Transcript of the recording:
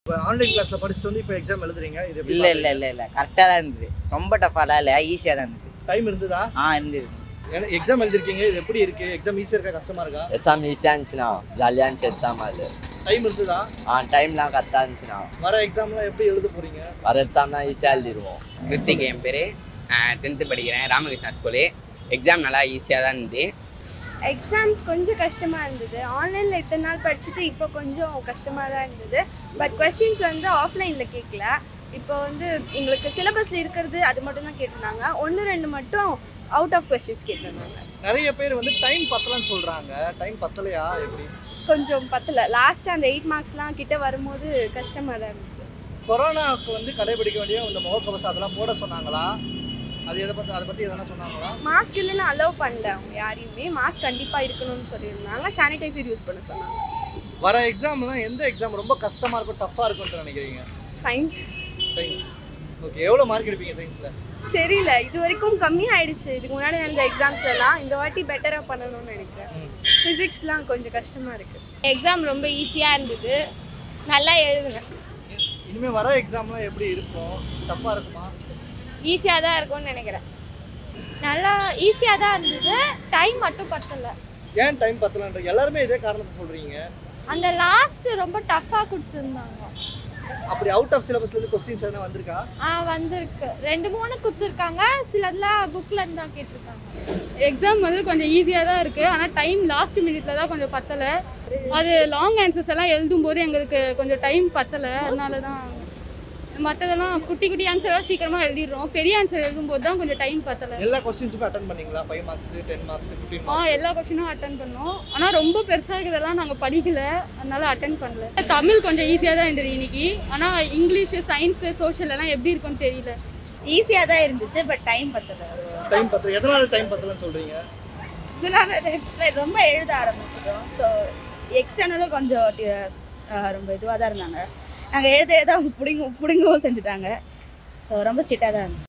இப்போ ஆன்லைன் கிளாஸ்ல படிச்சுட்டு வந்து இப்போ எக்ஸாம் எழுதுறீங்க இது எப்படி இல்லை இல்லை இல்லை இல்லை கரெக்டாக தான் இருந்தது ரொம்ப டஃபாலாம் இல்லை ஈஸியாக தான் இருந்தது டைம் இருந்ததா ஆ இருந்தது எக்ஸாம் எழுதிருக்கீங்க இது எப்படி இருக்கு எக்ஸாம் ஈஸியா இருக்கா கஷ்டமா இருக்கா எக்ஸாம் ஈஸியாக இருந்துச்சுண்ணா ஜாலியாக இருந்துச்சு எக்ஸாம் அது டைம் இருந்ததா ஆ டைம்லாம் கரெக்டாக இருந்துச்சுண்ணா வர எக்ஸாம்லாம் எப்படி எழுத போறீங்க வர எக்ஸாம்லாம் ஈஸியாக எழுதிடுவோம் கிருத்திக் என் பேர் டென்த்து படிக்கிறேன் ராமகிருஷ்ணா ஸ்கூலு எக்ஸாம் நல்லா ஈஸியாக தான் இருந்தது எக்ஸாம்ஸ் கொஞ்சம் கஷ்டமாக இருந்தது ஆன்லைனில் இத்தனை நாள் படிச்சுட்டு இப்போ கொஞ்சம் கஷ்டமாக தான் இருந்தது பட் கொஸ்டின்ஸ் வந்து ஆஃப்லைனில் கேட்கல இப்போ வந்து எங்களுக்கு சிலபஸில் இருக்கிறது அது மட்டும் தான் கேட்டிருந்தாங்க ஒன்று ரெண்டு மட்டும் அவுட் ஆஃப் கொஸ்டின்ஸ் கேட்டிருந்தாங்க நிறைய பேர் வந்து டைம் பத்தலன்னு சொல்றாங்க டைம் பத்தலையா எப்படி கொஞ்சம் பத்தல லாஸ்ட்டாக அந்த எயிட் மார்க்ஸ்லாம் கிட்ட வரும்போது கஷ்டமாக தான் இருந்தது கொரோனாவுக்கு வந்து கடைபிடிக்க வேண்டிய இந்த முகக்கவசம் அதெல்லாம் போட சொன்னாங்களா அது எதை பத்தி அதை பத்தி எதனா சொன்னாங்களா மாஸ்க் இல்லைன்னு அலோவ் பண்ணல அவங்க யாரையுமே மாஸ்க் கண்டிப்பாக இருக்கணும்னு சொல்லியிருந்தாங்க சானிடைசர் யூஸ் பண்ண சொன்னாங்க வர எக்ஸாம்லாம் எந்த எக்ஸாம் ரொம்ப கஷ்டமா இருக்கும் டஃப்பா இருக்கும்னு நினைக்கிறீங்க சயின்ஸ் சயின்ஸ் ஓகே எவ்வளவு மார்க் எடுப்பீங்க சயின்ஸ்ல தெரியல இது வரைக்கும் கம்மி ஆயிடுச்சு இதுக்கு முன்னாடி நடந்த எக்ஸாம்ஸ் எல்லாம் இந்த வாட்டி பெட்டராக பண்ணணும்னு நினைக்கிறேன் ஃபிசிக்ஸ்லாம் கொஞ்சம் கஷ்டமாக இருக்குது எக்ஸாம் ரொம்ப ஈஸியாக இருந்தது நல்லா எழுதுனேன் இனிமே வர எக்ஸாம்லாம் எப்படி இருக்கும் டஃப்பா இருக்குமா ஈஸியாக தான் இருக்கும்னு நினைக்கிறேன் நல்லா ஈஸியாக தான் இருந்தது டைம் மட்டும் பத்தல ஏன் டைம் பத்தலன்ற எல்லாருமே இதே காரணத்தை சொல்றீங்க அந்த லாஸ்ட் ரொம்ப டஃப்பாக கொடுத்துருந்தாங்க அப்படி அவுட் ஆஃப் சிலபஸ்ல இருந்து கொஸ்டின்ஸ் எதனா வந்திருக்கா ஆ வந்திருக்கு ரெண்டு மூணு கொடுத்துருக்காங்க சிலதெல்லாம் புக்கில் இருந்து தான் கேட்டிருக்காங்க எக்ஸாம் வந்து கொஞ்சம் ஈஸியாக தான் இருக்குது ஆனால் டைம் லாஸ்ட் மினிட்ல தான் கொஞ்சம் பத்தலை அது லாங் ஆன்சர்ஸ் எல்லாம் எழுதும் போது எங்களுக்கு கொஞ்சம் டைம் பத்தலை அதனால தான் மற்றதெல்லாம் குட்டி குட்டி ஆன்சராக சீக்கிரமாக எழுதிடுறோம் பெரிய ஆன்சர் எழுதும்போது தான் கொஞ்சம் டைம் பத்தலை எல்லா கொஸ்டின்ஸுமே அட்டன் பண்ணீங்களா five marks ten marks fifteen ஆ எல்லா கொஷினும் அட்டன் பண்ணோம் ஆனால் ரொம்ப பெருசாக இருக்கிறதெல்லாம் நாங்கள் படிக்கல அதனால அட்டன் பண்ணல தமிழ் கொஞ்சம் ஈஸியாக தான் இருந்தது இன்னைக்கு ஆனால் இங்கிலீஷ் சயின்ஸு சோஷியல் எல்லாம் எப்படி இருக்கும்னு தெரியல ஈஸியாக தான் இருந்துச்சு பட் டைம் பத்தல டைம் பத்தல எதனால டைம் பத்தலன்னு சொல்றீங்க இதனால ரொம்ப எழுத ஆரம்பிச்சிட்டோம் ஸோ எக்ஸ்டர்னலும் கொஞ்சம் டி- அஹ் ரொம்ப இதுவாக தான் இருந்தாங்க நாங்கள் எழுத எழுத அவங்க பிடிங்க பிடிங்கவும் செஞ்சுட்டாங்க ஸோ ரொம்ப ஸ்ட்ரிக்டாக தான் இருந்தது